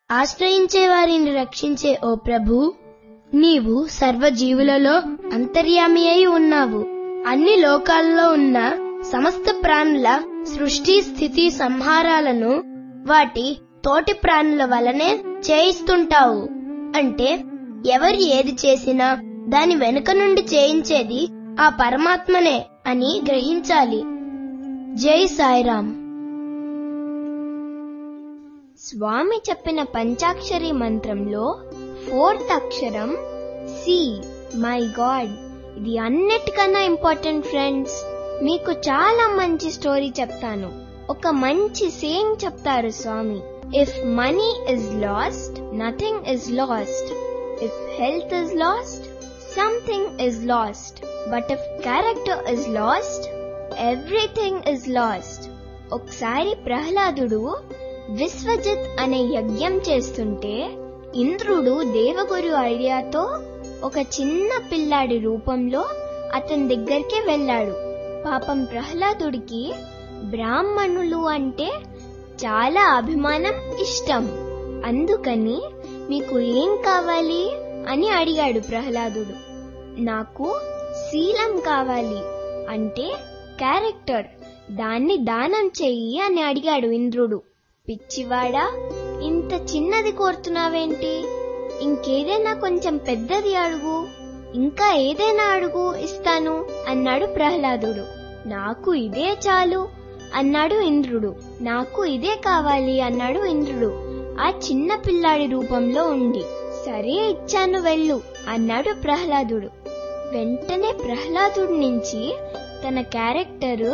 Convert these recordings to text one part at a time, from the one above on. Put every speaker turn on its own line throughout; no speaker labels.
ఆశ్రయించే వారిని రక్షించే ఓ ప్రభు నీవు సర్వజీవులలో అంతర్యామి అయి ఉన్నావు అన్ని లోకాల్లో ఉన్న సమస్త ప్రాణుల సృష్టి స్థితి సంహారాలను వాటి తోటి ప్రాణుల వలనే చేయిస్తుంటావు అంటే ఎవరు ఏది చేసినా దాని వెనుక నుండి చేయించేది ఆ పరమాత్మనే అని గ్రహించాలి జై సాయిరాం
స్వామి చెప్పిన పంచాక్షరి మంత్రంలో ఫోర్త్ అక్షరం సి మై గాడ్ ఇది అన్నిటికన్నా ఇంపార్టెంట్ ఫ్రెండ్స్ మీకు చాలా మంచి స్టోరీ చెప్తాను ఒక మంచి సేయింగ్ చెప్తారు స్వామి if money is lost nothing is lost if health is lost something is lost but if character is lost everything is lost ఒకసారి ప్రహ్లాదుడు విశ్వజిత్ అనే యజ్ఞం చేస్తుంటే ఇంద్రుడు దేవగురు ఐడియాతో ఒక చిన్న పిల్లాడి రూపంలో అతని దగ్గరికి వెళ్ళాడు పాపం ప్రహ్లాదుడికి బ్రాహ్మణులు అంటే చాలా అభిమానం ఇష్టం అందుకని మీకు ఏం కావాలి అని అడిగాడు ప్రహ్లాదుడు నాకు శీలం కావాలి అంటే క్యారెక్టర్ దాన్ని దానం చెయ్యి అని అడిగాడు ఇంద్రుడు పిచ్చివాడా ఇంత చిన్నది కోరుతున్నావేంటి ఇంకేదైనా కొంచెం పెద్దది అడుగు ఇంకా ఏదైనా అడుగు ఇస్తాను అన్నాడు ప్రహ్లాదుడు నాకు ఇదే చాలు అన్నాడు ఇంద్రుడు నాకు ఇదే కావాలి అన్నాడు ఇంద్రుడు ఆ చిన్న పిల్లాడి రూపంలో ఉండి సరే ఇచ్చాను వెళ్ళు అన్నాడు ప్రహ్లాదుడు వెంటనే ప్రహ్లాదుడి నుంచి తన క్యారెక్టర్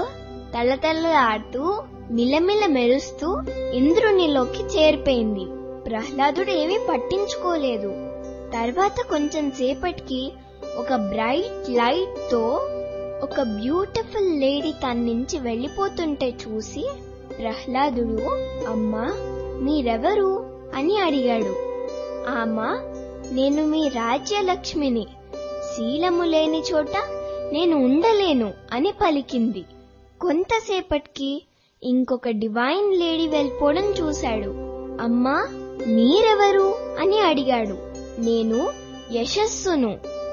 తలతలలాడుతూ మిలమిల మెరుస్తూ ఇంద్రునిలోకి చేరిపోయింది ప్రహ్లాదుడు ఏమీ పట్టించుకోలేదు తర్వాత కొంచెం సేపటికి ఒక బ్రైట్ లైట్ తో ఒక బ్యూటిఫుల్ లేడీ తన నుంచి వెళ్ళిపోతుంటే చూసి ప్రహ్లాదుడు అమ్మా మీరెవరు అని అడిగాడు ఆమా నేను మీ రాజ్యలక్ష్మిని శీలము లేని చోట నేను ఉండలేను అని పలికింది కొంతసేపటికి ఇంకొక డివైన్ లేడీ వెళ్ళిపోవడం చూశాడు అమ్మా మీరెవరు అని అడిగాడు నేను యశస్సును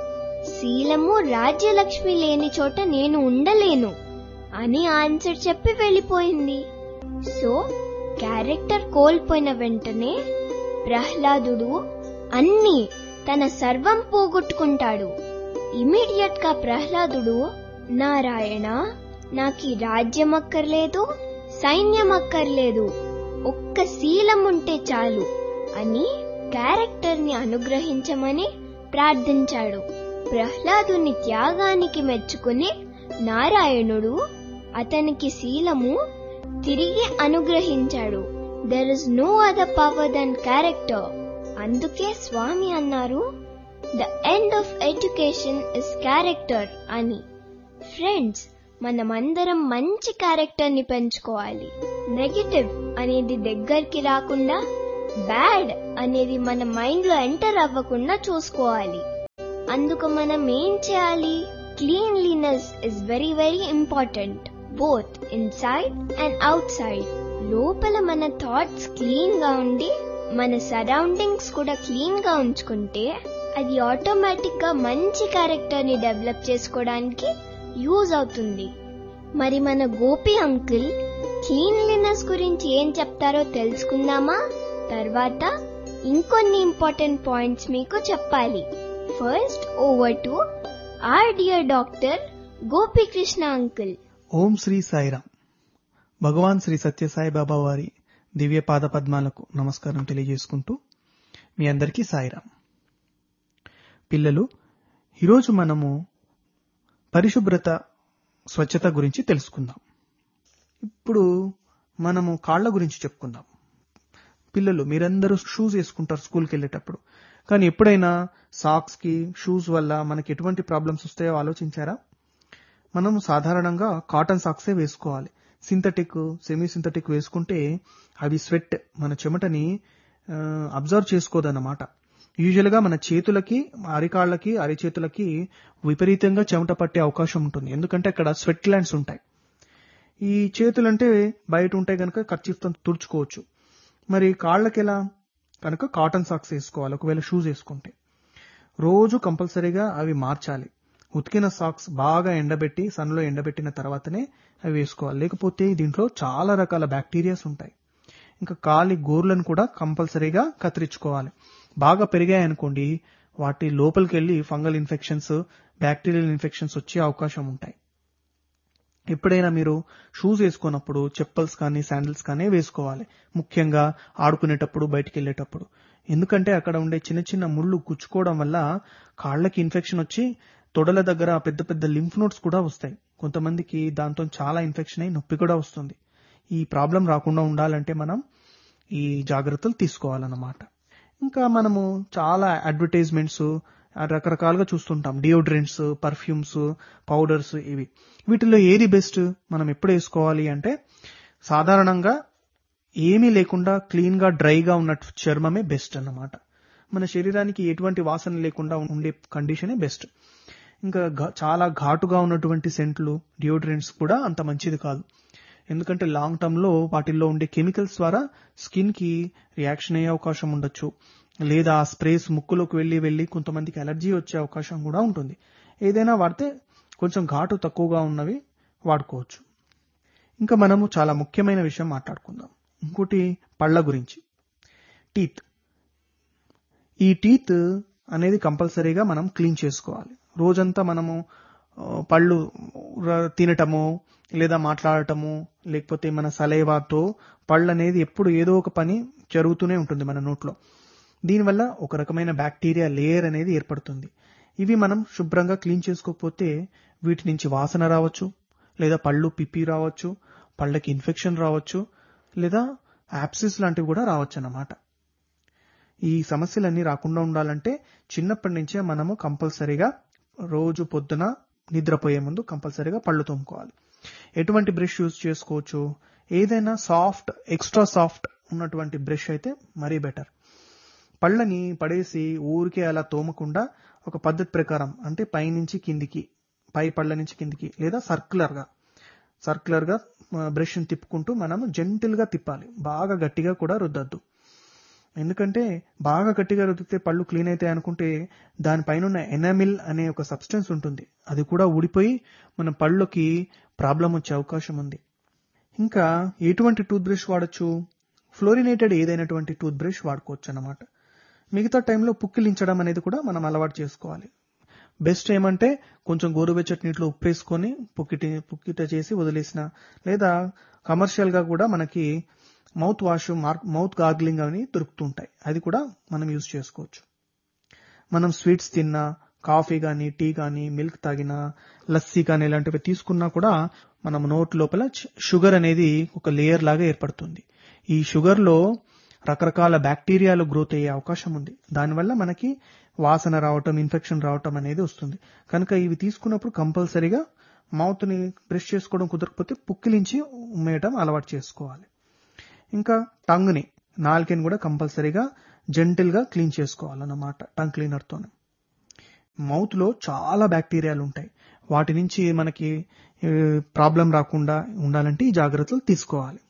శీలము రాజ్యలక్ష్మి లేని చోట నేను ఉండలేను అని ఆన్సర్ చెప్పి వెళ్ళిపోయింది సో క్యారెక్టర్ కోల్పోయిన వెంటనే ప్రహ్లాదుడు అన్ని తన సర్వం పోగొట్టుకుంటాడు ఇమీడియట్ గా ప్రహ్లాదుడు నారాయణ నాకు ఈ రాజ్యం అక్కర్లేదు సైన్యం అక్కర్లేదు ఒక్క శీలం ఉంటే చాలు అని క్యారెక్టర్ ని అనుగ్రహించమని ప్రార్థించాడు ప్రహ్లాదుని త్యాగానికి మెచ్చుకుని నారాయణుడు అతనికి శీలము తిరిగి అనుగ్రహించాడు there is no other power than character అందుకే స్వామి అన్నారు the end of education is character అని ఫ్రెండ్స్ మనమందరం మంచి క్యారెక్టర్ ని పెంచుకోవాలి నెగటివ్ అనేది దగ్గరికి రాకుండా బ్యాడ్ అనేది మన మైండ్ లో ఎంటర్ అవ్వకుండా చూసుకోవాలి అందుకు మనం ఏం చేయాలి cleanliness is very very important both inside and outside లోపల మన థాట్స్ క్లీన్ గా ఉండి మన సరౌండింగ్స్ కూడా క్లీన్ గా ఉంచుకుంటే అది ఆటోమేటిక్ గా మంచి క్యారెక్టర్ ని డెవలప్ చేసుకోవడానికి యూజ్ అవుతుంది మరి మన గోపి అంకుల్ క్లీన్లీనెస్ గురించి ఏం చెప్తారో తెలుసుకుందామా తర్వాత ఇంకొన్ని ఇంపార్టెంట్ పాయింట్స్ మీకు చెప్పాలి first over to our dear doctor Gopikrishna uncle
ఓం శ్రీ సాయిరాం భగవాన్ శ్రీ సత్యసాయి బాబా వారి దివ్య పాద పద్మాలకు నమస్కారం తెలియజేసుకుంటూ మీ అందరికీ సాయిరాం పిల్లలు ఈరోజు మనము పరిశుభ్రత స్వచ్ఛత గురించి తెలుసుకుందాం ఇప్పుడు మనము కాళ్ళ గురించి చెప్పుకుందాం పిల్లలు మీరందరూ షూస్ వేసుకుంటారు స్కూల్కి వెళ్ళేటప్పుడు కానీ ఎప్పుడైనా సాక్స్ కి షూస్ వల్ల మనకి ఎటువంటి ప్రాబ్లమ్స్ వస్తాయో ఆలోచించారా మనం సాధారణంగా కాటన్ సాక్సే వేసుకోవాలి సింథటిక్ సెమీ సింథటిక్ వేసుకుంటే అవి స్వెట్ మన చెమటని అబ్జర్వ్ చేసుకోదన్నమాట యూజువల్ గా మన చేతులకి అరికాళ్ళకి అరిచేతులకి విపరీతంగా చెమట పట్టే అవకాశం ఉంటుంది ఎందుకంటే అక్కడ స్వెట్ గ్లాండ్స్ ఉంటాయి ఈ చేతులంటే బయట ఉంటాయి కనుక ఖర్చీఫ్తో తుడుచుకోవచ్చు మరి కాళ్ళకి ఎలా కనుక కాటన్ సాక్స్ వేసుకోవాలి ఒకవేళ షూస్ వేసుకుంటే రోజు కంపల్సరీగా అవి మార్చాలి ఉతికిన సాక్స్ బాగా ఎండబెట్టి సన్లో ఎండబెట్టిన తర్వాతనే అవి వేసుకోవాలి లేకపోతే దీంట్లో చాలా రకాల బ్యాక్టీరియాస్ ఉంటాయి ఇంకా కాలి గోర్లను కూడా కంపల్సరీగా కత్తిరించుకోవాలి బాగా పెరిగాయి అనుకోండి వాటి లోపలికి వెళ్ళి ఫంగల్ ఇన్ఫెక్షన్స్ బ్యాక్టీరియల్ ఇన్ఫెక్షన్స్ వచ్చే అవకాశం ఉంటాయి ఎప్పుడైనా మీరు షూస్ వేసుకున్నప్పుడు చెప్పల్స్ కానీ శాండిల్స్ కానీ వేసుకోవాలి ముఖ్యంగా ఆడుకునేటప్పుడు బయటికి వెళ్ళేటప్పుడు ఎందుకంటే అక్కడ ఉండే చిన్న చిన్న ముళ్ళు గుచ్చుకోవడం వల్ల కాళ్ళకి ఇన్ఫెక్షన్ వచ్చి తొడల దగ్గర పెద్ద పెద్ద లింఫ్ నోట్స్ కూడా వస్తాయి కొంతమందికి దాంతో చాలా ఇన్ఫెక్షన్ అయి నొప్పి కూడా వస్తుంది ఈ ప్రాబ్లం రాకుండా ఉండాలంటే మనం ఈ జాగ్రత్తలు తీసుకోవాలన్నమాట ఇంకా మనము చాలా అడ్వర్టైజ్మెంట్స్ రకరకాలుగా చూస్తుంటాం డియోడ్రెంట్స్ పర్ఫ్యూమ్స్ పౌడర్స్ ఇవి వీటిలో ఏది బెస్ట్ మనం ఎప్పుడు వేసుకోవాలి అంటే సాధారణంగా ఏమీ లేకుండా క్లీన్ గా డ్రైగా ఉన్న చర్మమే బెస్ట్ అన్నమాట మన శరీరానికి ఎటువంటి వాసన లేకుండా ఉండే కండిషనే బెస్ట్ ఇంకా ఘా- చాలా ఘాటుగా ఉన్నటువంటి సెంట్లు డియోడ్రెంట్స్ కూడా అంత మంచిది కాదు ఎందుకంటే లాంగ్ టర్మ్ లో వాటిల్లో ఉండే కెమికల్స్ ద్వారా స్కిన్ కి రియాక్షన్ అయ్యే అవకాశం ఉండొచ్చు లేదా ఆ స్ప్రేస్ ముక్కులోకి వెళ్లి వెళ్లి కొంతమందికి అలర్జీ వచ్చే అవకాశం కూడా ఉంటుంది ఏదైనా వాడితే కొంచెం ఘాటు తక్కువగా ఉన్నవి వాడుకోవచ్చు ఇంకా మనము చాలా ముఖ్యమైన విషయం మాట్లాడుకుందాం ఇంకోటి పళ్ళ గురించి టీత్ ఈ టీత్ అనేది కంపల్సరీగా మనం క్లీన్ చేసుకోవాలి రోజంతా మనము ఆ, పళ్ళు ర- తినటము లేదా మాట్లాడటము లేకపోతే మన సలైవాతో పళ్ళు అనేది ఎప్పుడు ఏదో ఒక పని జరుగుతూనే ఉంటుంది మన నోట్లో దీనివల్ల ఒక రకమైన బ్యాక్టీరియా లేయర్ అనేది ఏర్పడుతుంది ఇవి మనం శుభ్రంగా క్లీన్ చేసుకోకపోతే వీటి నుంచి వాసన రావచ్చు లేదా పళ్ళు పిప్పి రావచ్చు పళ్ళకి ఇన్ఫెక్షన్ రావచ్చు లేదా యాప్సిస్ లాంటివి కూడా రావచ్చు అన్నమాట ఈ సమస్యలన్నీ రాకుండా ఉండాలంటే చిన్నప్పటి నుంచే మనము కంపల్సరీగా రోజు పొద్దున నిద్రపోయే ముందు కంపల్సరీగా పళ్ళు తోముకోవాలి ఎటువంటి బ్రష్ యూజ్ చేసుకోవచ్చు ఏదైనా సాఫ్ట్ ఎక్స్ట్రా సాఫ్ట్ ఉన్నటువంటి బ్రష్ అయితే మరీ బెటర్ పళ్ళని పడేసి ఊరికే అలా తోమకుండా ఒక పద్ధతి ప్రకారం అంటే పైనుంచి కిందికి పై పళ్ళ నుంచి కిందికి లేదా సర్క్యులర్ గా సర్క్యులర్ గా బ్రష్ తిప్పుకుంటూ మనం జెంటిల్ గా తిప్పాలి బాగా గట్టిగా కూడా రుద్దద్దు ఎందుకంటే బాగా గట్టిగా రుద్దితే పళ్ళు క్లీన్ అవుతాయి అనుకుంటే దానిపైన ఉన్న ఎనామిల్ అనే ఒక సబ్స్టెన్స్ ఉంటుంది అది కూడా ఊడిపోయి మన పళ్ళకి ప్రాబ్లం వచ్చే అవకాశం ఉంది ఇంకా ఎటువంటి టూత్ బ్రష్ వాడచ్చు ఫ్లోరినేటెడ్ ఏదైనటువంటి టూత్ బ్రష్ వాడుకోవచ్చు అన్నమాట మిగతా టైంలో పుక్కిలించడం అనేది కూడా మనం అలవాటు చేసుకోవాలి బెస్ట్ ఏమంటే కొంచెం గోరువెచ్చటి నీటిలో ఉప్పు వేసుకొని పుక్కిటి పుక్కిట చేసి వదిలేసిన లేదా కమర్షియల్ గా కూడా మనకి మౌత్ వాష్ మౌత్ గార్గ్లింగ్ అని దొరుకుతుంటాయి అది కూడా మనం యూజ్ చేసుకోవచ్చు మనం స్వీట్స్ తిన్నా కాఫీ కానీ టీ కానీ మిల్క్ తాగినా లస్సీ కానీ ఇలాంటివి తీసుకున్నా కూడా మనం నోట్ లోపల చ- షుగర్ అనేది ఒక లేయర్ లాగా ఏర్పడుతుంది ఈ షుగర్ లో రకరకాల బ్యాక్టీరియాలు గ్రోత్ అయ్యే అవకాశం ఉంది దానివల్ల మనకి వాసన రావటం ఇన్ఫెక్షన్ రావటం అనేది వస్తుంది కనుక ఇవి తీసుకున్నప్పుడు కంపల్సరీగా మౌత్ ని బ్రష్ చేసుకోవడం కుదరకపోతే పుక్కిలించి ఉమ్మేయటం అలవాటు చేసుకోవాలి ఇంకా టంగ్ ని నాలుకని కూడా కంపల్సరీగా జెంటిల్ గా క్లీన్ చేసుకోవాలన్నమాట టంగ్ క్లీనర్ తో మౌత్ లో చాలా బ్యాక్టీరియాలు ఉంటాయి వాటి నుంచి మనకి ప్రాబ్లం రాకుండా ఉండాలంటే ఈ జాగ్రత్తలు తీసుకోవాలి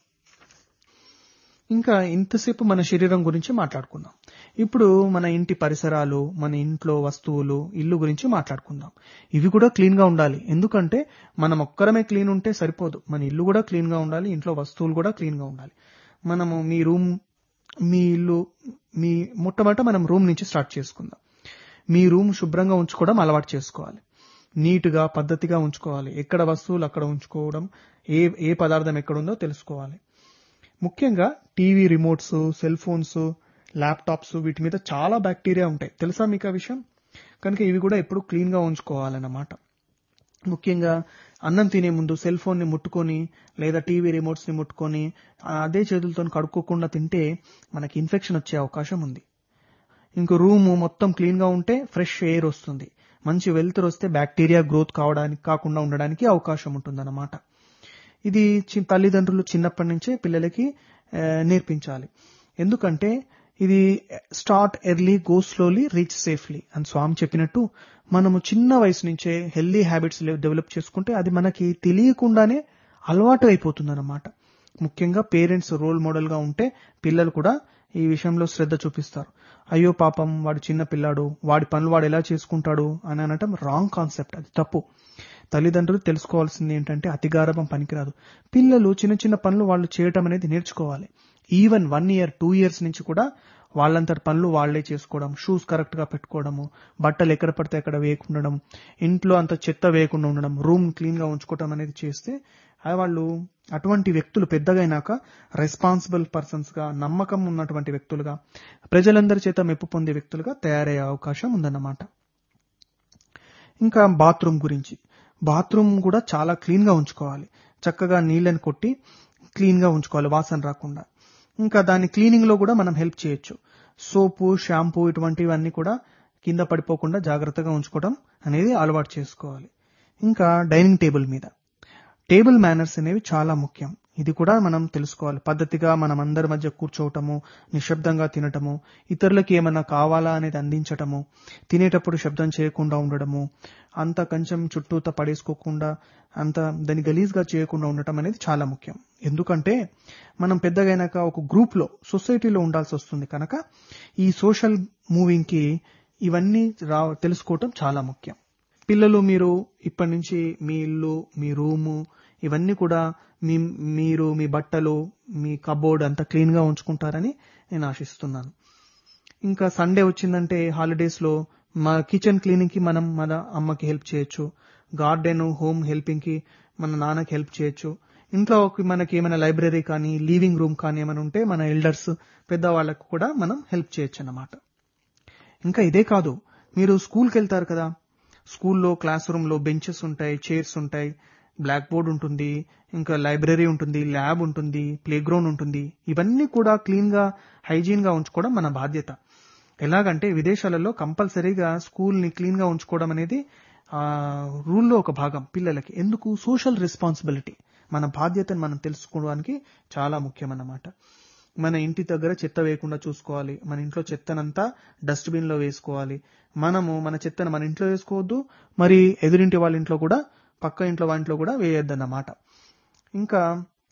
ఇంకా ఇంతసేపు మన శరీరం గురించి మాట్లాడుకుందాం ఇప్పుడు మన ఇంటి పరిసరాలు మన ఇంట్లో వస్తువులు ఇల్లు గురించి మాట్లాడుకుందాం ఇవి కూడా క్లీన్ గా ఉండాలి ఎందుకంటే మనం ఒక్కరమే క్లీన్ ఉంటే సరిపోదు మన ఇల్లు కూడా క్లీన్ గా ఉండాలి ఇంట్లో వస్తువులు కూడా క్లీన్ గా ఉండాలి మనము మీ రూమ్ మీ ఇల్లు మీ మొట్టమొదట మనం రూమ్ నుంచి స్టార్ట్ చేసుకుందాం మీ రూమ్ శుభ్రంగా ఉంచుకోవడం అలవాటు చేసుకోవాలి నీట్గా పద్ధతిగా ఉంచుకోవాలి ఎక్కడ వస్తువులు అక్కడ ఉంచుకోవడం ఏ ఏ పదార్థం ఎక్కడ ఉందో తెలుసుకోవాలి ముఖ్యంగా TV remotes cell phones laptops వీటి మీద చాలా బ్యాక్టీరియా ఉంటాయి తెలుసా మీకు ఆ విషయం కనుక ఇవి కూడా ఎప్పుడు క్లీన్ గా ఉంచుకోవాలన్నమాట ముఖ్యంగా అన్నం తినే ముందు సెల్ ఫోన్ ని ముట్టుకొని లేదా టీవీ రిమోట్స్ ని ముట్టుకొని ఆ అదే చేతులతో కడుక్కోకుండా తింటే మనకి ఇన్ఫెక్షన్ వచ్చే అవకాశం ఉంది ఇంకో రూమ్ మొత్తం క్లీన్ గా ఉంటే ఫ్రెష్ ఎయిర్ వస్తుంది మంచి వెలుతురు వస్తే బ్యాక్టీరియా గ్రోత్ కావడానికి కాకుండా ఉండడానికి అవకాశం ఉంటుందన్నమాట ఇది చి- తల్లిదండ్రులు చిన్నప్పటి నుంచే పిల్లలకి ఆ, నేర్పించాలి ఎందుకంటే ఇది start early go slowly reach safely అని స్వామి చెప్పినట్టు మనము చిన్న వయసు నుంచే హెల్దీ హ్యాబిట్స్ డెవలప్ చేసుకుంటే అది మనకి తెలియకుండానే అలవాటు అయిపోతుంది ముఖ్యంగా పేరెంట్స్ రోల్ మోడల్ గా ఉంటే పిల్లలు కూడా ఈ విషయంలో శ్రద్ధ చూపిస్తారు అయ్యో పాపం వాడు చిన్న పిల్లాడు వాడి పనులు వాడు ఎలా చేసుకుంటాడు అని అనటం రాంగ్ కాన్సెప్ట్ అది తప్పు తల్లిదండ్రులు తెలుసుకోవాల్సింది ఏంటంటే అతిగారభం పనికిరాదు పిల్లలు చిన్న చిన్న పనులు వాళ్ళు చేయటం అనేది నేర్చుకోవాలి even one year two years నుంచి కూడా వాళ్ళంతటి పనులు వాళ్లే చేసుకోవడం షూస్ కరెక్ట్ గా పెట్టుకోవడము బట్టలు ఎక్కడ పడితే అక్కడ వేయకుండడం ఇంట్లో అంత చెత్త వేయకుండా ఉండడం రూమ్ క్లీన్ గా ఉంచుకోవడం అనేది చేస్తే ఆ వాళ్ళు అటువంటి వ్యక్తులు పెద్దగైనాక రెస్పాన్సిబుల్ పర్సన్స్ గా నమ్మకం ఉన్నటువంటి వ్యక్తులుగా ప్రజలందరి చేత మెప్పు పొందే వ్యక్తులుగా తయారయ్యే అవకాశం ఉందన్నమాట ఇంకా బాత్రూమ్ గురించి బాత్రూమ్ కూడా చాలా క్లీన్ గా ఉంచుకోవాలి చక్కగా నీళ్ళని కొట్టి క్లీన్ గా ఉంచుకోవాలి వాసన రాకుండా ఇంకా దాని క్లీనింగ్ లో కూడా మనం హెల్ప్ చేయొచ్చు సోపు షాంపూ ఇటువంటివన్నీ కూడా కింద పడిపోకుండా జాగ్రత్తగా ఉంచుకోవడం అనేది అలవాటు చేసుకోవాలి ఇంకా డైనింగ్ టేబుల్ మీద టేబుల్ మేనర్స్ అనేవి చాలా ముఖ్యం ఇది కూడా మనం తెలుసుకోవాలి పద్ధతిగా మనం అందరి మధ్య కూర్చోవటము నిశ్శబ్దంగా తినటము ఇతరులకి ఏమన్నా కావాలా అనేది అందించటము తినేటప్పుడు శబ్దం చేయకుండా ఉండడము అంత కొంచెం చుట్టూత పడేసుకోకుండా అంత దాన్ని గలీజ్గా చేయకుండా ఉండటం అనేది చాలా ముఖ్యం ఎందుకంటే మనం పెద్దగైనాక ఒక గ్రూప్ లో సొసైటీలో ఉండాల్సి వస్తుంది కనుక ఈ సోషల్ మూవింగ్ కి ఇవన్నీ రా తెలుసుకోవటం చాలా ముఖ్యం పిల్లలు మీరు ఇప్పటి నుంచి మీ ఇల్లు మీ రూము ఇవన్నీ కూడా మీ మీరు మీ బట్టలు మీ కబోర్డ్ అంతా క్లీన్ గా ఉంచుకుంటారని నేను ఆశిస్తున్నాను ఇంకా సండే వచ్చిందంటే హాలిడేస్ లో మా కిచెన్ క్లీనింగ్ కి మనం మన అమ్మకి హెల్ప్ చేయొచ్చు గార్డెన్ హోమ్ హెల్పింగ్ కి మన నాన్నకి హెల్ప్ చేయొచ్చు ఇంట్లో ఒక- మనకి ఏమైనా లైబ్రరీ కానీ లీవింగ్ రూమ్ కానీ ఏమైనా ఉంటే మన ఎల్డర్స్ పెద్దవాళ్ళకు కూడా మనం హెల్ప్ చేయొచ్చు అన్నమాట ఇంకా ఇదే కాదు మీరు స్కూల్కి వెళ్తారు కదా స్కూల్లో క్లాస్ రూమ్ లో బెంచెస్ ఉంటాయి చైర్స్ ఉంటాయి బ్లాక్ బోర్డ్ ఉంటుంది ఇంకా లైబ్రరీ ఉంటుంది ల్యాబ్ ఉంటుంది ప్లే గ్రౌండ్ ఉంటుంది ఇవన్నీ కూడా క్లీన్ గా హైజీన్ గా ఉంచుకోవడం మన బాధ్యత ఎలాగంటే విదేశాలలో కంపల్సరీగా స్కూల్ ని క్లీన్ గా ఉంచుకోవడం అనేది ఆ రూల్లో ఒక భాగం పిల్లలకి ఎందుకు సోషల్ రెస్పాన్సిబిలిటీ మన బాధ్యతను మనం తెలుసుకోవడానికి చాలా ముఖ్యం అన్నమాట మన ఇంటి దగ్గర చెత్త వేయకుండా చూసుకోవాలి మన ఇంట్లో చెత్తనంతా డస్ట్బిన్ లో వేసుకోవాలి మనము మన చెత్తను మన ఇంట్లో వేసుకోవద్దు మరి ఎదురింటి వాళ్ళ ఇంట్లో కూడా పక్క ఇంట్లో వాళ్ళ ఇంట్లో కూడా వేయొద్దన్నమాట ఇంకా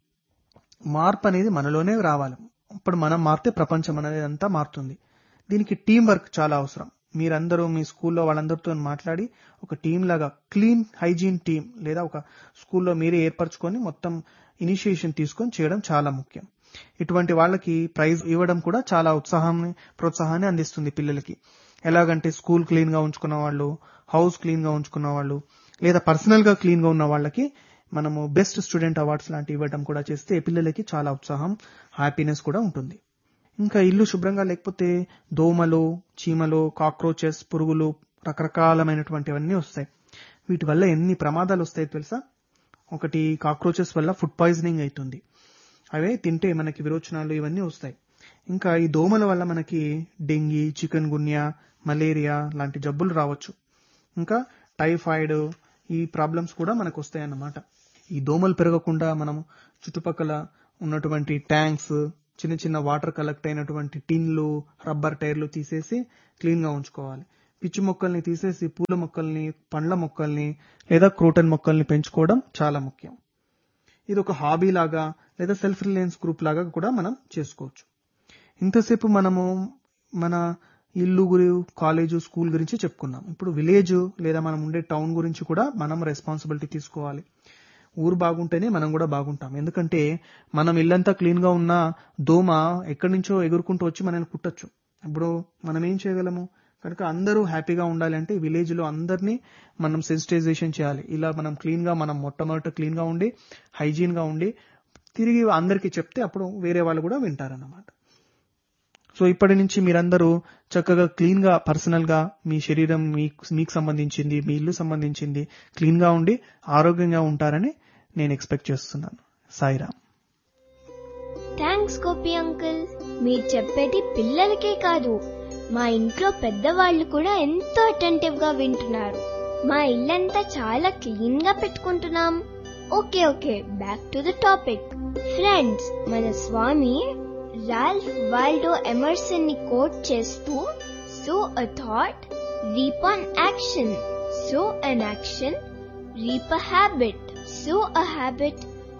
మార్పు అనేది మనలోనే రావాలి ఇప్పుడు మనం మారితే ప్రపంచం అనేది అంతా మారుతుంది దీనికి టీం వర్క్ చాలా అవసరం మీరందరూ మీ స్కూల్లో వాళ్ళందరితో మాట్లాడి ఒక టీం లాగా క్లీన్ హైజీన్ టీం లేదా ఒక స్కూల్లో మీరే ఏర్పరచుకొని మొత్తం ఇనిషియేషన్ తీసుకొని చేయడం చాలా ముఖ్యం ఇటువంటి వాళ్ళకి ప్రైజ్ ఇవ్వడం కూడా చాలా ఉత్సాహాన్ని ప్రోత్సాహాన్ని అందిస్తుంది పిల్లలకి ఎలాగంటే స్కూల్ క్లీన్ గా ఉంచుకున్న వాళ్ళు హౌస్ క్లీన్ గా ఉంచుకున్న వాళ్ళు లేదా పర్సనల్ గా క్లీన్ గా ఉన్న వాళ్ళకి మనము బెస్ట్ స్టూడెంట్ అవార్డ్స్ లాంటివి ఇవ్వడం కూడా చేస్తే పిల్లలకి చాలా ఉత్సాహం హ్యాపీనెస్ కూడా ఉంటుంది ఇంకా ఇల్లు శుభ్రంగా లేకపోతే దోమలు చీమలు కాక్రోచెస్ పురుగులు రకరకాలమైనటువంటివన్నీ వస్తాయి వీటి వల్ల ఎన్ని ప్రమాదాలు వస్తాయి తెలుసా ఒకటి కాక్రోచెస్ వల్ల ఫుడ్ పాయిజనింగ్ అవుతుంది అవే తింటే మనకి విరోచనాలు ఇవన్నీ వస్తాయి ఇంకా ఈ దోమల వల్ల మనకి డెంగీ చికెన్ గున్యా మలేరియా లాంటి జబ్బులు రావచ్చు ఇంకా టైఫాయిడ్ ఈ ప్రాబ్లమ్స్ కూడా మనకు వస్తాయి అన్నమాట ఈ దోమలు పెరగకుండా మనం చుట్టుపక్కల ఉన్నటువంటి ట్యాంక్స్ చిన్న చిన్న వాటర్ కలెక్ట్ అయినటువంటి టిన్లు రబ్బర్ టైర్లు తీసేసి క్లీన్ గా ఉంచుకోవాలి పిచ్చి మొక్కల్ని తీసేసి పూల మొక్కల్ని పండ్ల మొక్కల్ని లేదా క్రోటన్ మొక్కల్ని పెంచుకోవడం చాలా ముఖ్యం ఇది ఒక హాబీ లాగా లేదా సెల్ఫ్ రిలయన్స్ గ్రూప్ లాగా కూడా మనం చేసుకోవచ్చు ఇంతసేపు మనము మన ఇల్లు గురి కాలేజ్ స్కూల్ గురించి చెప్పుకున్నాం ఇప్పుడు విలేజ్ లేదా మనం ఉండే టౌన్ గురించి కూడా మనం రెస్పాన్సిబిలిటీ తీసుకోవాలి ఊరు బాగుంటేనే మనం కూడా బాగుంటాం ఎందుకంటే మనం ఇల్లంతా క్లీన్ గా ఉన్న దోమ ఎక్కడి నుంచో ఎగురుకుంటూ వచ్చి మనల్ని కుట్టచ్చు ఇప్పుడు మనం ఏం చేయగలము కనుక అందరూ హ్యాపీగా ఉండాలి అంటే విలేజ్ లో అందరినీ మనం సెన్సిటైజేషన్ చేయాలి ఇలా మనం క్లీన్ గా మనం మొట్టమొదట క్లీన్ గా ఉండి హైజీన్ గా ఉండి తిరిగి అందరికీ చెప్తే అప్పుడు వేరే వాళ్ళు కూడా వింటారన్నమాట సో ఇప్పటి నుంచి మీరందరూ చక్కగా క్లీన్ గా పర్సనల్ గా మీ శరీరం మీకు మీకు సంబంధించింది మీ ఇల్లు సంబంధించింది క్లీన్ గా ఉండి ఆరోగ్యంగా ఉంటారని నేను ఎక్స్పెక్ట్ చేస్తున్నాను సాయిరామ్
థ్యాంక్స్ గోపి అంకుల్ మీరు చెప్పేది పిల్లలకే కాదు మా ఇంట్లో పెద్దవాళ్ళు కూడా ఎంతో అటెంటివ్ గా వింటున్నారు మా ఇల్లంతా చాలా క్లీన్ గా పెట్టుకుంటున్నాం okay okay back to the topic friends మన స్వామి రాల్ఫ్ వాల్డో ఎమర్సన్ ని కోట్ చేస్తూ sow a thought reap an action sow an action reap a habit sow a habit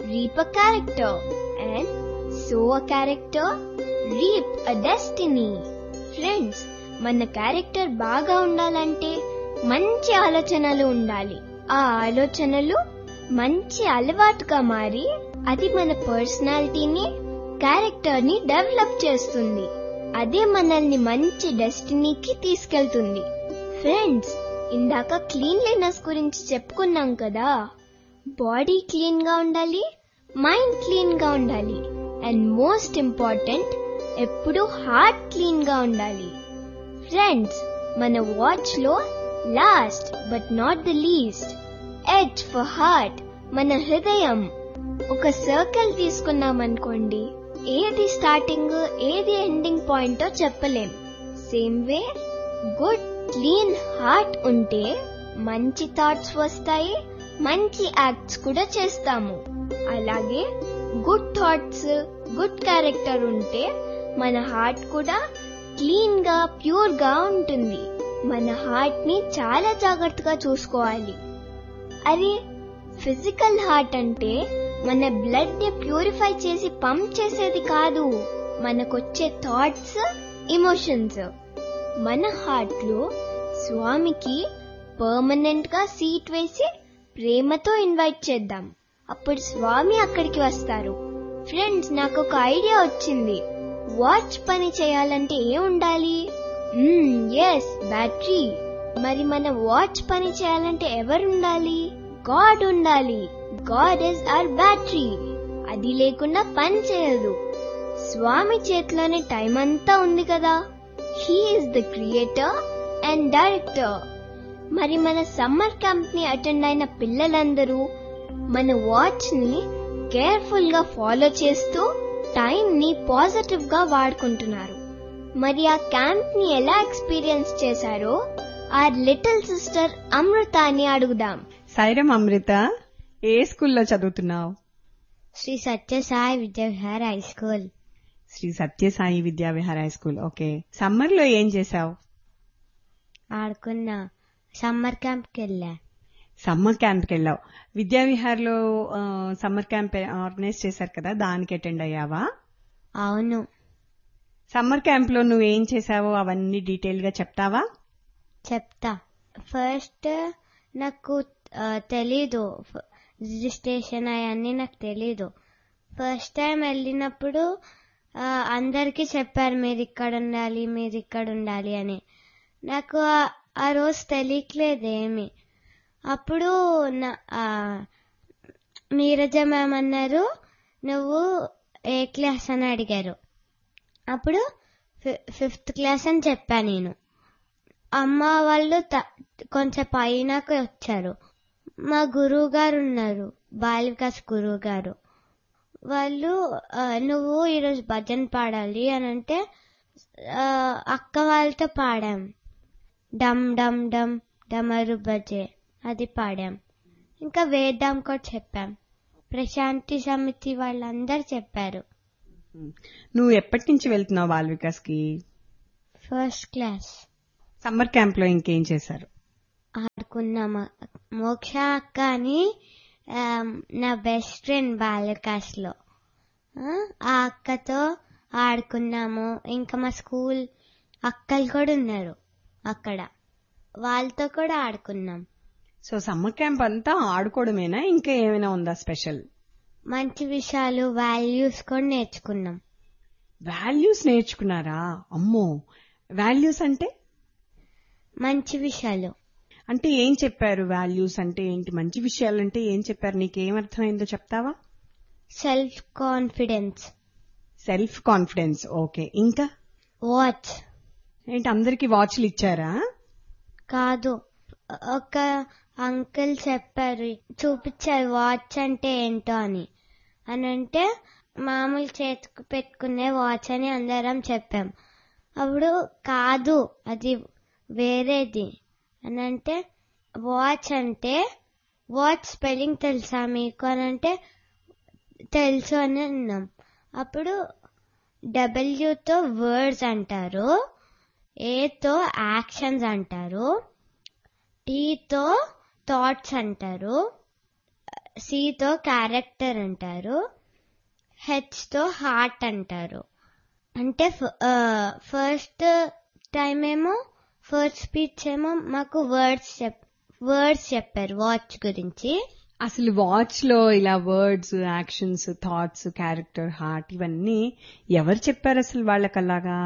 reap a character, and sow a character, reap a destiny. Friends మన character బాగా ఉండాలంటే మంచి ఆలోచనలు ఉండాలి ఆ ఆలోచనలు మంచి అలవాటుగా మారి అది మన పర్సనాలిటీని క్యారెక్టర్ ని డెవలప్ చేస్తుంది అదే మనల్ని మంచి డెస్టినీకి తీసుకెళ్తుంది ఫ్రెండ్స్ ఇందాక క్లీన్లీనెస్ గురించి చెప్పుకున్నాం కదా బాడీ క్లీన్ గా ఉండాలి మైండ్ క్లీన్ గా ఉండాలి అండ్ మోస్ట్ ఇంపార్టెంట్ ఎప్పుడూ హార్ట్ క్లీన్ గా ఉండాలి ఫ్రెండ్స్ మన వాచ్ లో last but not the least H for heart మన హృదయం ఒక సర్కిల్ తీసుకున్నాం అనుకోండి ఏది స్టార్టింగ్ ఏది ఎండింగ్ పాయింటో చెప్పలేం same way good clean heart ఉంటే మంచి థాట్స్ వస్తాయి మంచి యాక్ట్స్ కూడా చేస్తాము అలాగే గుడ్ థాట్స్ గుడ్ క్యారెక్టర్ ఉంటే మన హార్ట్ కూడా క్లీన్ గా ప్యూర్ గా ఉంటుంది మన హార్ట్ ని చాలా జాగ్రత్తగా చూసుకోవాలి అరే ఫిజికల్ హార్ట్ అంటే మన బ్లడ్ ని ప్యూరిఫై చేసి పంప్ చేసేది కాదు మనకొచ్చే థాట్స్ ఎమోషన్స్ మన హార్ట్ లో స్వామికి పర్మనెంట్ గా సీట్ వేసి ప్రేమతో ఇన్వైట్ చేద్దాం అప్పుడు స్వామి అక్కడికి వస్తారు ఫ్రెండ్స్ నాకు ఒక ఐడియా వచ్చింది వాచ్ పని చేయాలంటే ఏం ఉండాలి ఎస్ బ్యాటరీ మరి మన వాచ్ పని చేయాలంటే ఎవరు ఉండాలి గాడ్ ఉండాలి గాడ్ ఇస్ అవర్ బ్యాటరీ అది లేకుండా పని చేయదు స్వామి చేతిలోనే టైం అంతా ఉంది కదా he is the creator and director మరి మన సమ్మర్ క్యాంప్ ని అటెండ్ అయిన పిల్లలందరూ మన వాచ్ ని కేర్ఫుల్ గా ఫాలో చేస్తూ టైం ని పాజిటివ్ గా వాడుకుంటున్నారు మరి ఆ క్యాంప్ ని ఎలా ఎక్స్పీరియన్స్ చేశారో ఆ లిటిల్ సిస్టర్ అమృతాని అడుగుదాం
సైరం అమృత ఏ స్కూల్లో చదువుతున్నావు
Shri Sathya Sai Vidyavihar high school
Shri Sathya Sai Vidyavihar high school okay summer లో ఏం చేసావు
ఆడుకున్నా సమ్మర్ క్యాంప్ కి వెళ్ళా
సమ్మర్ క్యాంప్ కి వెళ్ళావు విద్యావిహార్ లో సమ్మర్ క్యాంప్ ఆర్గనైజ్ చేశారు కదా దానికి అటెండ్ అయ్యావా
అవును
సమ్మర్ క్యాంప్ లో నువ్వు ఏం చేసావో అవన్నీ డీటెయిల్ గా చెప్తావా
చెప్తా ఫస్ట్ నాకు ఆ, తెలీదు ఫ- రిజిస్ట్రేషన్ అవన్నీ నాకు తెలీదు ఫస్ట్ టైం వెళ్ళినప్పుడు ఆ, అందరికీ చెప్పారు మీరు ఇక్కడ ఉండాలి మీరు ఇక్కడ ఉండాలి అని నాకు ఆ- ఆ రోజు తెలియట్లేదు ఏమి అప్పుడు నా- ఆ, నీరజ మ్యామ్ అన్నారు నువ్వు ఏ క్లాస్ అని అడిగారు అప్పుడు ఫి- ఫిఫ్త్ క్లాస్ అని చెప్పా నేను అమ్మ వాళ్ళు త- కొంచెం పైనకి వచ్చారు మా గురువు గారు ఉన్నారు బాల వికాస్ గురువు గారు వాళ్ళు ఆ, నువ్వు ఈరోజు భజన పాడాలి అని అంటే ఆ, అక్క వాళ్ళతో పాడాం డమ్ డమ్ డమ్ డమరు బజే అది పాడాం ఇంకా వేద్దాం కూడా చెప్పాం ప్రశాంతి సమితి వాళ్ళందరూ చెప్పారు
నువ్వు ఎప్పటి నుంచి వెళ్తున్నావు బాల్ వికాస్ కి
ఫస్ట్ క్లాస్
సమ్మర్ క్యాంప్ లో ఇంకేం చేశారు
ఆడుకున్నాము మోక్ష అక్క అని ఆమ్, నా బెస్ట్ ఫ్రెండ్ బాలకాస్ లో ఆ, ఆ అక్కతో ఆడుకున్నాము ఇంకా మా స్కూల్ అక్కలు కూడా ఉన్నారు అక్కడ వాళ్ళతో కూడా ఆడుకున్నాం
సో సమ్మర్ క్యాంప్ అంతా ఆడుకోవడమేనా ఇంకా ఏమైనా ఉందా స్పెషల్
మంచి విషయాలు వాల్యూస్ కూడా నేర్చుకున్నాం
వాల్యూస్ నేర్చుకున్నారా అమ్మో వాల్యూస్ అంటే
మంచి విషయాలు
అంటే ఏం చెప్పారు వాల్యూస్ అంటే ఏంటి మంచి విషయాలు అంటే ఏం చెప్పారు నీకేం అర్థమైందో చెప్తావా
self confidence
self confidence okay ఇంకా
వాచ్
ఏంటి అందరికి వాచ్లు ఇచ్చారా
కాదు ఒక అంకుల్ చెప్పారు చూపించారు వాచ్ అంటే ఏంటో అని అని అంటే మామూలు చేతికి పెట్టుకునే వాచ్ అని అందరం చెప్పాం అప్పుడు కాదు అది వేరేది అని అంటే వాచ్ అంటే వాచ్ స్పెల్లింగ్ తెలుసా మీకు అని అంటే తెలుసు అని అన్నాం అప్పుడు డబ్ల్యూతో వర్డ్స్ అంటారు ఏతో యాక్షన్స్ అంటారు టీతో థాట్స్ అంటారు సితో క్యారెక్టర్ అంటారు హెచ్ తో హార్ట్ అంటారు అంటే ఫస్ట్ టైం ఏమో ఫస్ట్ స్పీచ్ ఏమో మాకు వర్డ్స్ చెప్ వర్డ్స్ చెప్పారు వాచ్ గురించి
అసలు వాచ్ లో ఇలా words actions thoughts character heart ఇవన్నీ ఎవరు చెప్పారు అసలు వాళ్ళకల్లాగా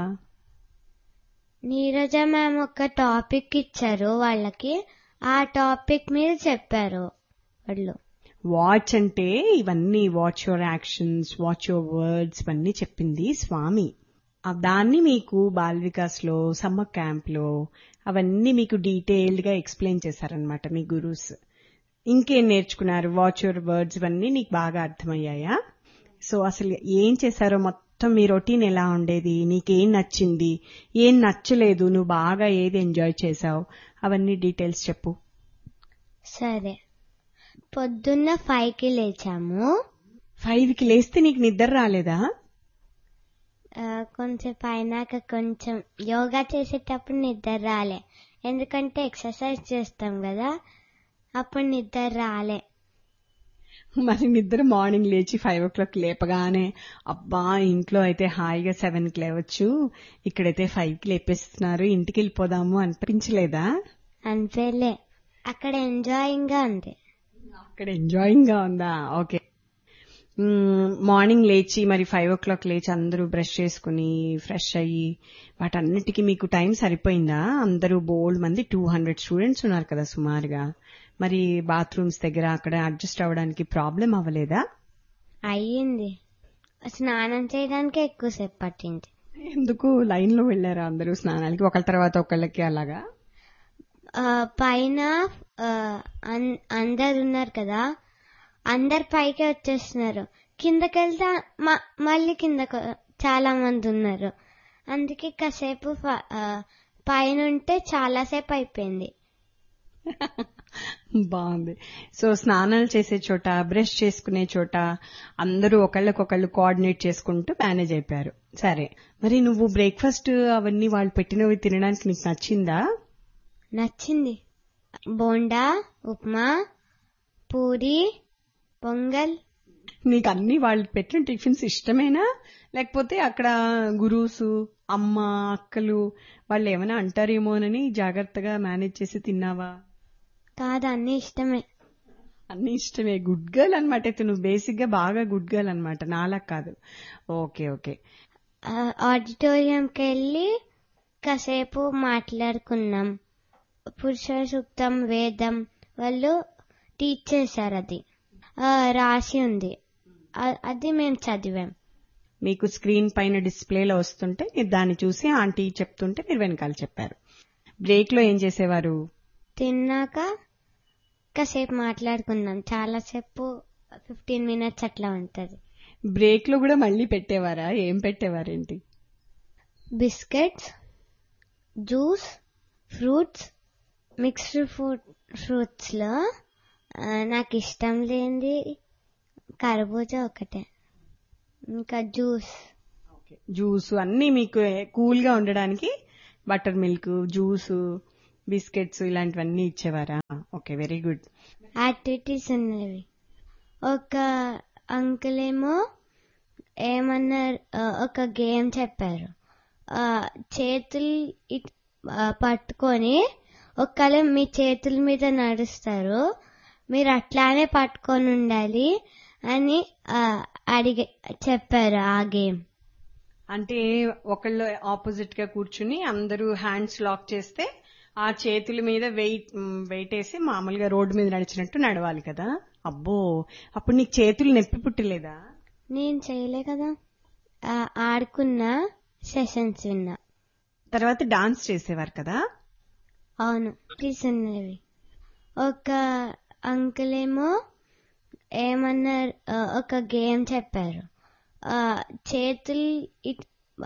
నీరజ మ్యామ్ ఒక టాపిక్ ఇచ్చారు వాళ్ళకి ఆ టాపిక్ మీద చెప్పారు వాళ్ళు
వాచ్ అంటే ఇవన్నీ watch your actions watch your words ఇవన్నీ చెప్పింది స్వామి ఆ దాన్ని మీకు బాల్ వికాస్ లో సమ్మర్ క్యాంప్ లో అవన్నీ మీకు డీటెయిల్డ్ గా ఎక్స్ప్లెయిన్ చేశారనమాట మీ గురూస్ ఇంకేం నేర్చుకున్నారు వాచ్ యువర్ వర్డ్స్ ఇవన్నీ నీకు బాగా అర్థమయ్యాయా సో అసలు ఏం చేశారో మొత్తం మీ రొటీన్ ఎలా ఉండేది నీకేం నచ్చింది ఏం నచ్చలేదు నువ్వు బాగా ఏది ఎంజాయ్ చేసావు అవన్నీ డీటెయిల్స్ చెప్పు
సరే పొద్దున్న ఫైవ్ కి లేచాము
ఫైవ్ కి లేస్తే నీకు నిద్ర రాలేదా
ఆ, కొంచెం పైనాక కొంచెం యోగా చేసేటప్పుడు నిద్ర రాలే ఎందుకంటే ఎక్సర్సైజ్ చేస్తాం కదా అప్పుడు నిద్ర రాలే
మరి నిద్ర మార్నింగ్ లేచి ఫైవ్ ఓ క్లాక్ లేపగానే అబ్బా ఇంట్లో అయితే హాయిగా సెవెన్ కి లేవచ్చు ఇక్కడైతే ఫైవ్ కి లేపేస్తున్నారు ఇంటికి వెళ్ళిపోదాము అనిపించలేదా
అనిపేలే అక్కడ ఎంజాయింగ్ గా ఉంది
అక్కడ ఎంజాయింగ్ గా ఉందా ఓకే మ్మ్, మార్నింగ్ లేచి మరి ఫైవ్ ఓ క్లాక్ లేచి అందరూ బ్రష్ చేసుకుని ఫ్రెష్ అయ్యి వాటన్నిటికీ మీకు టైం సరిపోయిందా అందరూ బోల్డ్ మంది టూ హండ్రెడ్ స్టూడెంట్స్ ఉన్నారు కదా సుమారుగా మరి బాత్రూమ్స్ దగ్గర అక్కడ అడ్జస్ట్ అవ్వడానికి ప్రాబ్లం అవ్వలేదా
అయ్యింది స్నానం చేయడానికి ఎక్కువసేపు పట్టింది
ఎందుకు లైన్ లో వెళ్ళారా అందరూ స్నానాలకి ఒకళ్ళ తర్వాత ఒకళ్ళకి అలాగా
ఆ, పైన ఆ, అన్- అందరు ఉన్నారు కదా అందరు పైకి వచ్చేస్తున్నారు కిందకెళ్తే మ- మళ్ళీ కిందకు చాలా మంది ఉన్నారు అందుకే కాసేపు ఫ- ఆ, పైన ఉంటే చాలాసేపు అయిపోయింది
బాగుంది సో స్నానాలు చేసే చోట బ్రష్ చేసుకునే చోట అందరూ ఒకళ్ళకొకళ్ళు కోఆర్డినేట్ చేసుకుంటూ మేనేజ్ అయిపోయారు సరే మరి నువ్వు బ్రేక్ఫాస్ట్ అవన్నీ వాళ్ళు పెట్టినవి తినడానికి నీకు నచ్చిందా
నచ్చింది బోండా ఉప్మా పూరి పొంగల్
నీకు అన్ని వాళ్ళు పెట్టిన టిఫిన్స్ ఇష్టమేనా లేకపోతే అక్కడ గురూసు అమ్మ అక్కలు వాళ్ళు ఏమైనా అంటారేమోనని జాగ్రత్తగా మేనేజ్ చేసి తిన్నావా
కాదు అన్ని ఇష్టమే
అన్ని ఇష్టమే గుడ్ గర్ల్ అనమాట అయితే నువ్వు బేసిక్ గా బాగా గుడ్ గర్ల్ అనమాట నాలా కాదు ఓకే ఓకే
ఆ, ఆడిటోరియంకి వెళ్ళి కాసేపు మాట్లాడుకున్నాం పురుష సూక్తం వేదం వాళ్ళు టీచ్ చేశారు అది ఆ, రాసి ఉంది ఆ- అది మేము చదివాం
మీకు స్క్రీన్ పైన డిస్ప్లేలో వస్తుంటే మీరు దాన్ని చూసి ఆంటీ చెప్తుంటే మీరు వెనకాల చెప్పారు బ్రేక్ లో ఏం చేసేవారు
తిన్నాక కాసేపు మాట్లాడుకున్నాం చాలాసేపు ఫిఫ్టీన్ మినిట్స్ అట్లా ఉంటుంది
బ్రేక్ లో కూడా మళ్ళీ పెట్టేవారా ఏం పెట్టేవారేంటి
biscuits juice fruits mixed fruit ఫ్రూట్స్లో నాకు ఇష్టం లేనిది కర్బూజా ఒకటే ఇంకా జ్యూస్
జ్యూస్ అన్ని మీకు కూల్ గా ఉండడానికి బటర్ మిల్క్ జ్యూస్ బిస్కెట్స్ ఇలాంటివన్నీ ఇచ్చేవారా ఓకే వెరీ గుడ్
యాక్టివిటీస్ ఉన్నవి ఒక అంకుల్ ఏమో ఏమన్నారు ఆ, ఒక గేమ్ చెప్పారు ఆ, చేతులు ఇట్- ఆ, పట్టుకొని ఒకళ్ళు మీ చేతుల మీద నడుస్తారు మీరు అట్లానే పట్టుకొని ఉండాలి అని ఆ, అడిగే చెప్పారు ఆ గేమ్
అంటే ఒకళ్ళు ఆపోజిట్ గా కూర్చుని అందరూ హ్యాండ్స్ లాక్ చేస్తే ఆ చేతుల మీద వెయిట్ వెయిట్ వేసి మామూలుగా రోడ్డు మీద నడిచినట్టు నడవాలి కదా అబ్బో అప్పుడు నీకు చేతులు నొప్పి పుట్టలేదా
నేను చేయలే కదా ఆ, ఆడుకున్న సెషన్స్ విన్నా
తర్వాత డాన్స్ చేసేవారు కదా
అవును తీసున్నవి ఒక అంకుల్ ఏమో ఏమన్నారు ఆ, ఒక గేమ్ చెప్పారు ఆ, చేతులు ఇట్-